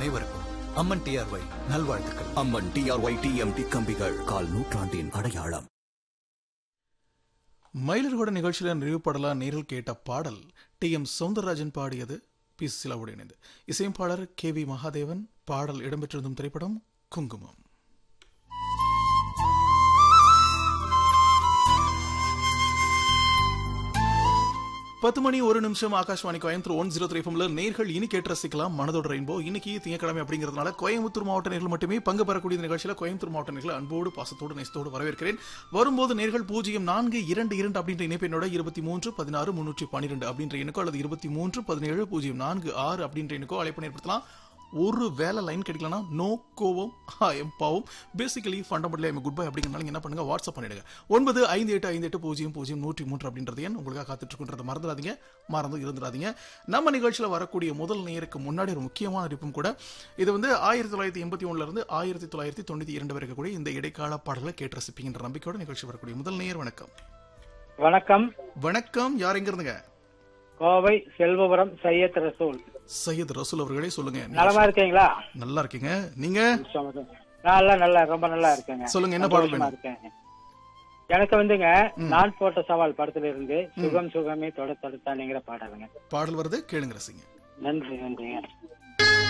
அனைவருக்கும் அம்மன் டிஆர்ஒய் நல்வாழ்த்துக்கள் அம்மன் TRY TMT கம்பிகள் கால் நூற்றாண்டின் அடையாளம் மயிலர்கோட நிகழ்ச்சியில் நிறைவு பாடலாம் நேரில் கேட்ட பாடல் டி எம் சௌந்தரராஜன் பாடியது பி சிலாவோடு இணைந்து இசையமைப்பாளர் கே வி மகாதேவன் பாடல் இடம்பெற்றிருந்தும் திரைப்படம் குங்குமம் பத்து மணி ஒரு நிமிஷம் Akashvani Coimbatore one zero three ஃபம்ல நேர்கள் இனி கேட்டு ரசிக்கலாம் மனதோட ரெயின்போ இன்னைக்கு திங்கக்கிழமை அப்படிங்கிறதுனால கோயம்புத்தூர் மாவட்ட நேர்கள் மட்டுமே பங்கு பெறக்கூடிய இந்த நிகழ்ச்சியில் கோயம்புத்தூர் மாவட்ட நேர்கள் அன்போடு பாசத்தோடு நேசத்தோடு வரவேற்கிறேன் வரும்போது நேர்கள் பூஜ்ஜியம் நான்கு இரண்டு இரண்டு அப்படின்ற இணைப்பினோட இருபத்தி மூன்று பதினாறு முன்னூற்றி பன்னிரெண்டு அப்படின்ற எண்ணுக்கோ அல்லது இருபத்தி மூன்று பதினேழு பூஜ்ஜியம் நான்கு ஆறு அப்படின்ற எண்ணுக்கோ அழைப்பு ஏற்படுத்தலாம் ஒரு வேலை லைன் கிடைக்கலனா நோ கோவம் எம் பாவம் basically fundamentally I'm good bye அப்படிங்கிறனால நீங்க என்ன பண்ணுங்க வாட்ஸ்அப் பண்ணிடுங்க ஒன்பது ஐந்து எட்டு ஐந்து எட்டு பூஜ்ஜியம் பூஜ்ஜியம் நூற்றி மூன்று அப்படின்றது எண் உங்களுக்காக காத்துட்டு இருக்கின்றத மறந்துடாதீங்க மறந்து இருந்துடாதீங்க நம்ம நிகழ்ச்சியில் வரக்கூடிய முதல் நேருக்கு முன்னாடி ஒரு முக்கியமான அறிவிப்பும் கூட இது வந்து ஆயிரத்தி தொள்ளாயிரத்தி எண்பத்தி ஒண்ணுல இருந்து ஆயிரத்தி தொள்ளாயிரத்தி தொண்ணூத்தி இரண்டு வரை இருக்கக்கூடிய இந்த இடைக்கால பாடல்களை கேட்டு ரசிப்பீங்கன்ற நம்பிக்கையோட நிகழ்ச்சி வரக்கூடிய முதல் நேர் வணக்கம் வணக்கம் வணக்கம் யார் எங்க இருந்துங்க கோவை செல்வபுரம் சையத் ரசூல் சையத் ரசூல் அவர்களே சொல்லுங்க நலமா இருக்கீங்களா நல்லா இருக்கீங்க நீங்க நல்லா நல்லா ரொம்ப நல்லா இருக்கேங்க சொல்லுங்க, என்ன பாடல் சந்தோஷமா வேணும்? இருக்கேங்க எனக்கு வந்துங்க நான் போட்ட சவால் படத்துல இருந்து சுகம் சுகமே தொட தொடுத்தானுங்கிற பாடலுங்க பாடல் வருது கேளுங்க ரசிங்க நன்றி நன்றிங்க